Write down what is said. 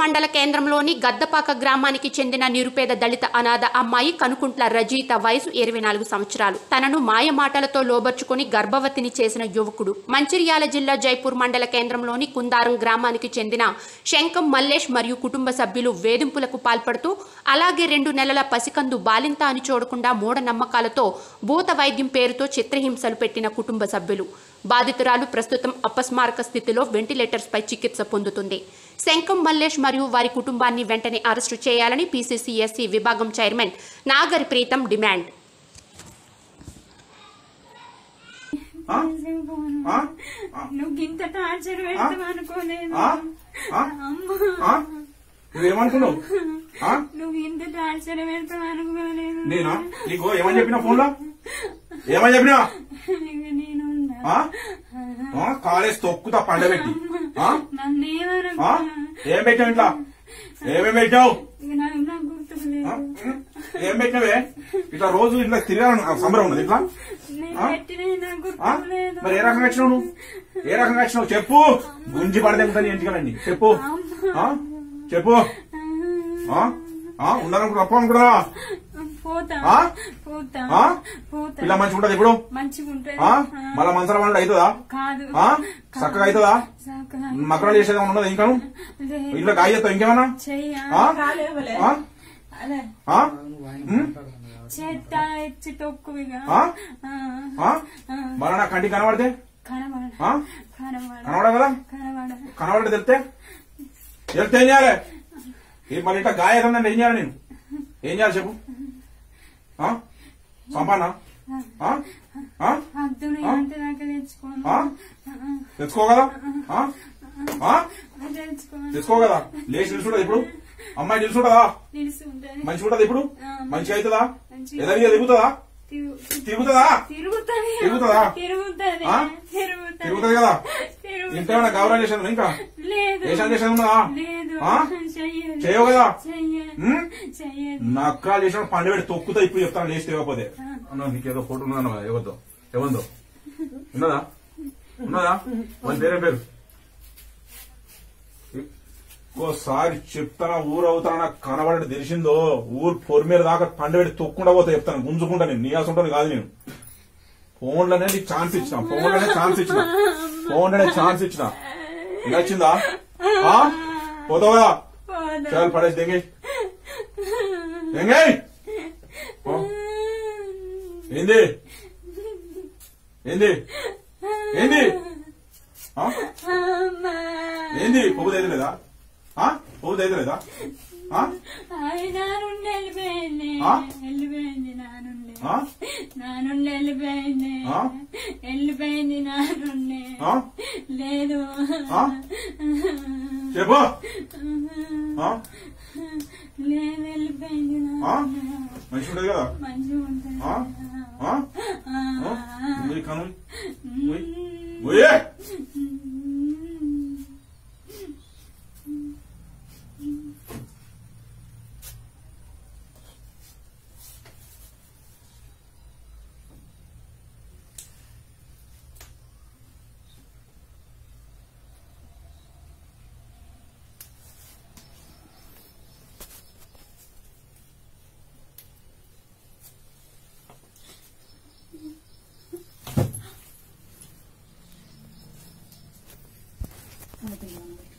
మండల కేంద్రంలోని గద్దపాక గ్రామానికి చెందిన నిరుపేద దళిత అనాథ అమ్మాయి కనుకుంట్ల రజీత వయసు ఇరవై నాలుగు సంవత్సరాలు తనను మాయ మాటలతో లోబర్చుకుని గర్భవతిని చేసిన యువకుడు మంచిర్యాల జిల్లా జైపూర్ మండల కేంద్రంలోని కుందారం గ్రామానికి చెందిన శంకం మల్లేష్ మరియు కుటుంబ సభ్యులు వేధింపులకు పాల్పడుతూ అలాగే రెండు నెలల పసికందు బాలింత అని చూడకుండా మూఢనమ్మకాలతో భూత వైద్యం పేరుతో చిత్రహింసలు పెట్టిన కుటుంబ సభ్యులు బాధితురాలు ప్రస్తుతం అపస్మారక స్థితిలో వెంటిలేటర్స్ పై చికిత్స పొందుతుంది శంకం మల్లేష్ మరియు వారి కుటుంబాన్ని వెంటనే అరెస్టు చేయాలని పీసీసీఎస్సీ విభాగం చైర్మన్ నాగరి ప్రీతం డిమాండ్ ఆ? ఆ? నువ్వు ఇంత టార్చర్ పెడతావు అనుకోలేదు ఆ? ఆ? ఆ? నువ్వేమనుకున్నావు ఆ? నువ్వు ఇంత టార్చర్ పెడతావు అనుకోలేదు నేనా నీకు ఏమని చెప్పినా ఫోన్లో ఏమని చెప్పినా ఇక నేను ఉన్నా. ఆ? ఆ? కాలేజ్ తొక్కుతా పండబెట్టి ఆ? నన్ను ఆ? ఏమనుకో ఏం పెట్టావు ఇంట్లో ఏమేం పెట్టావు ఇక నాకు నాకు గుర్తుకు ఆ? లేదు ఏం పెట్టినవే ఇట్లా రోజు ఇట్లా తిరగాలని సంబరం ఉన్నది ఇట్లా నేను ఆ? పెట్టినవి నాకు ఆ? గుర్తుకు లేదు మరి ఏ రకంగా వచ్చినావు నువ్వు ఏ రకంగా వచ్చినావు చెప్పు గుంజి పడదెంగుతాను ఇంటికి చెప్పు ఆ? చెప్పు ఆ? ఆ? ఉన్నారనుకో తప్ప అనుకున్నా పోతా ఆ? పోతా ఆ? పోతా పిల్ల మంచిగా ఉంటది ఇప్పుడు మంచిగా ఉంటది ఆ? మళ్ళా మనసర పండుగ అవుతుందా కాదు ఆ? చక్కగా అవుతుందా చక్కగా. మకరాలు చేసేది ఏమన్నా ఉన్నదా ఇంకాను లేదు. ఇట్లా గాయ చేస్తావు ఇంకేమన్నా చెయ్య ఆ? ఆ? అదే ఆ? ఉమ్? చేత ఎచ్చి తొక్కువిగా ఆ? ఆ, ఆ? ఆ. మళ్ళా నా కంటికి కనబడితే కనబడ ఆ? కనబడ కనబడ కదా కనబడ కనబడి తెలితే తెలితే ఏం చేయాలి ఈ మళ్ళీ ఇట్లా గాయతుందంటే ఏం చేయాలి నేను ఏం చేయాలి చెప్పు ఆ? సంపానా ఆ? ఆ? అద్దుని ఆ? అంటే నాకు తెచ్చుకోను ఆ? తెచ్చుకో కదా ఆ? ఆ? తెచ్చుకోను తెచ్చుకో కదా లేచి నిలుచుంటది ఇప్పుడు అమ్మాయి నిలుచుంటదా నిలుస్తుంటది మంచిగా ఉంటది ఇప్పుడు ఆ, మంచిగా అవుతుందా మంచిగా. ఎదవిగా తిరుగుతుందా తిరుగు- తిరుగుతుందా తిరుగుతది తిరుగుతదా? తిరుగుతది ఆ? తిరుగుతది తిరుగుతుంది కదా తిరుగుతది. ఇంకేమైనా గౌరవం చేసేది ఇంకా లేదు దేశాలు చేసేది ఉన్నదా లేదు ఆ? చెయ్యదు చేయవు కదా చెయ్యదు ఉమ్? చెయ్యదు నక్కా చేసిన పండు పెట్టి తొక్కుతా ఇప్పుడు చెప్తాను లేచి తెగపోతే అన్నా నీకేదో ఫోటో ఉన్నదన్న ఎవరితో ఎవరితో ఉన్నదా ఉన్నదా వాళ్ళ పేరే పేరు ఇంకోసారి చెప్తానా ఊరు అవుతానా కనబడి తెలిసిందో ఊరు పొరి మీద దాకా పండు పెట్టి తొక్కుండా పోతే చెప్తాను గుంజుకుంటా నేను నీయాల్సి ఉంటుంది కాదు నేను ఫోన్లోనే నీకు ఛాన్స్ ఇచ్చిన ఫోన్లోనే ఛాన్స్ ఇచ్చిన ఫోన్లోనే ఛాన్స్ ఇచ్చిన నచ్చిందా ఆ? పోతావా పోదా. చాలు పడేసి దెంగే దెంగే ఓ, ఏంది ఏంది ఏంది ఆ? అమ్మా. ఏంది పొగ్గు తెయలేదా ఆ పొగ్గు తెయలేదా ఆ? అవి నా నుండి వెళ్ళిపోయింది ఆ? వెళ్ళిపోయింది నా నుండి ఆ? నా నుండి వెళ్ళిపోయింది ఆ? వెళ్ళిపోయింది నా నుండి ఆ? లేదు ఆ? చెప్పు ఆ? లేదు వెళ్ళిపోయింది నా ఆ? నుండి. మంచిగా ఉంటది కదా మంచిగా ఉంటుంది ఆ? ఆ? ఆ. ఆ? ఉంది కను ఉయ్. ఉయ్యే. అది